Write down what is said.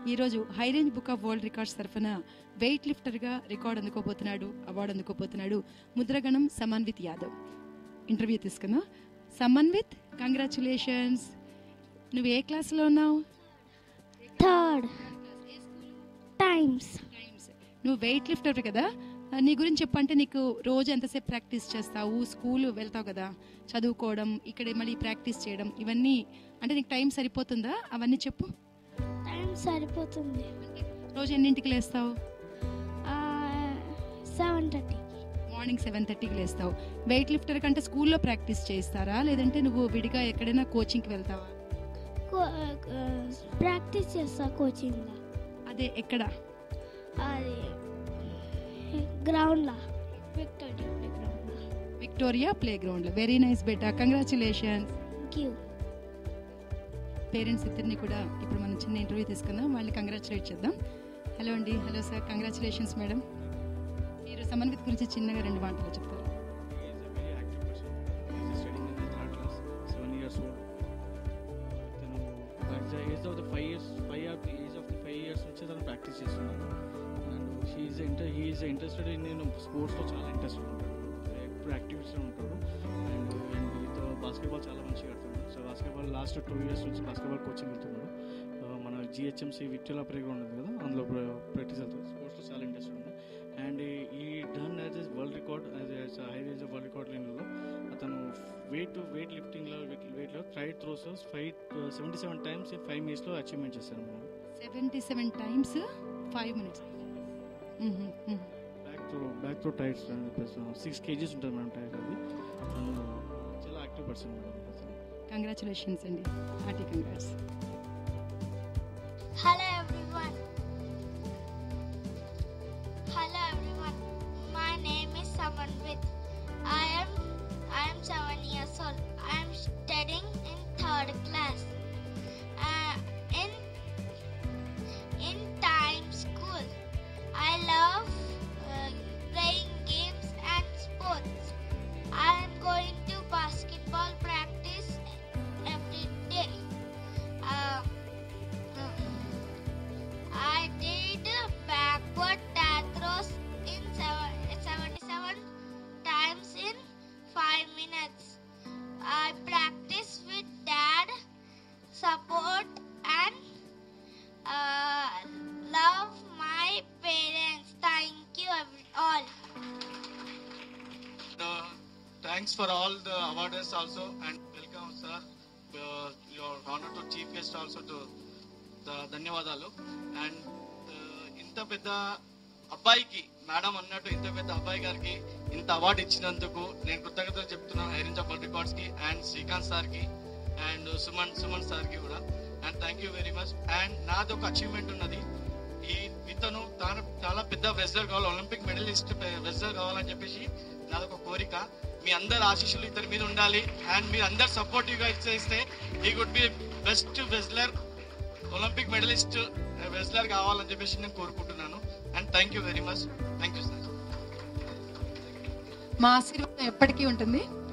ఈరోజు high range book of world records తరఫున weight లిఫ్టర్గా రికార్డ్ అందుకోబోతున్నాడు అవార్డు అందుకోబోతున్నాడు ముద్రగణం సమన్విత్ యాదవ్ ఇంటర్వ్యూ తీసుకుందాం సమన్విత్ కంగ్రాచులేషన్స్ నువ్వు ఏ క్లాస్లో ఉన్నావు థర్డ్ టైమ్స్ నువ్వు వెయిట్ లిఫ్టర్ కదా ఆ, నీ గురించి చెప్పంటే నీకు రోజు ఎంతసేపు ప్రాక్టీస్ చేస్తావు స్కూల్ వెళ్తావు కదా చదువుకోవడం ఇక్కడ మళ్ళీ ప్రాక్టీస్ చేయడం ఇవన్నీ అంటే నీకు టైం సరిపోతుందా అవన్నీ చెప్పు టైం సరిపోతుంది రోజు ఎన్నింటికి లేస్తావు సెవెన్ థర్టీకి మార్నింగ్ సెవెన్ థర్టీకి లేస్తావు వెయిట్ లిఫ్టర్ కంటే స్కూల్లో ప్రాక్టీస్ చేయిస్తారా లేదంటే నువ్వు విడిగా ఎక్కడైనా కోచింగ్కి వెళ్తావా ప్రాక్టీస్ చేస్తా కోచింగ్లో అదే ఎక్కడ అది గ్రౌండ్లో విక్టోరియా ప్లే గ్రౌండ్లో విక్టోరియా ప్లే గ్రౌండ్లో వెరీ నైస్ బేటా కంగ్రాచులేషన్స్ క్యూ పేరెంట్స్ ఇద్దరిని కూడా ఇప్పుడు మనం చిన్న ఇంటర్వ్యూ తీసుకుందాం వాళ్ళని కంగ్రాచులేట్ చేద్దాం హలో అండి హలో సార్ కంగ్రాచులేషన్స్ మేడం మీరు సమన్విత్ గురించి చిన్నగా రెండు మాటలు చెప్తారు He is a very active person. He is studying in the third class, seven years old. తను at the age of the five years five of age of the five years నుంచి తను practice చేస్తున్నాడు and he is inter he is interested in నేను స్పోర్ట్స్లో చాలా interested ఉంటాడు ఎప్పుడు యాక్టివిటీస్లో ఉంటాడు అండ్ అండ్ విత్ బాస్కెట్బాల్ చాలా మంచిగా ఆడుతున్నాడు so basketball last two years నుంచి బాస్కెట్బాల్ కోచింగ్ వెళ్తున్నాడు Uh, మన జిహెచ్ఎంసీ విక్టోరియా ప్లే గ్రౌండ్ ఉంది కదా అందులో ప్రాక్టీస్ వెళ్తాడు స్పోర్ట్స్లో చాలా ఇంట్రెస్ట్ ఉంది అండ్ ఈ done as S world record as high range world record లైన్లో అతను వెయిట్ వెయిట్ లిఫ్టింగ్లో వెయిట్లో fried throws five seventy seven times five మినిట్స్లో అచీవ్మెంట్ చేశారు మనం seventy seven times five minutes back throw back throw tyres six kgs ఉంటుంది madam tyre అది తను చాలా యాక్టివ్ పర్సన్ మేడం అతను కంగ్రాచులేషన్స్ అండి hearty congrats Hello everyone. Hello everyone. My name is Samanvit. I am I am seven years old. I am studying in third class. Uh, in in time school. I love uh, playing games and sports. I am going to basketball practice every day. Uh, I did backward throws in seven- 77 times in 5 minutes. I practice with dad, support and uh, love my parents. Thank you every- all. Uh, thanks for all the awards also and welcome sir. Uh, your honor to chief guest also to the ధన్యవాదాలు and ఇంత పెద్ద అబ్బాయికి madam అన్నట్టు ఇంత పెద్ద అబ్బాయి గారికి ఇంత అవార్డు ఇచ్చినందుకు నేను కృతజ్ఞతలు చెప్తున్నాను ఐరన్ ఆఫ్ రికార్డ్స్ కి అండ్ శ్రీకాంత్ సార్ కి అండ్ సుమన్ సుమన్ సార్ కి కూడా and thank you very much and నాది ఒక అచీవ్మెంట్ ఉన్నది ఈ ఇతను తాను చాలా పెద్ద వెస్లర్ కావాలి ఒలింపిక్ మెడలిస్ట్ వెస్లర్ కావాలని చెప్పేసి నాదొక కోరిక మీ అందరి ఆశీస్సులు ఇతని మీద ఉండాలి అండ్ మీరు అందరు సపోర్టివ్ గా ఇచ్చేస్తే ఈ good be best wrestler Olympic medallist wrestler కావాలని చెప్పేసి నేను కోరుకుంటున్నాను and thank you very much thank you sir మా ఆశీర్వాదం ఎప్పటికీ ఉంటుంది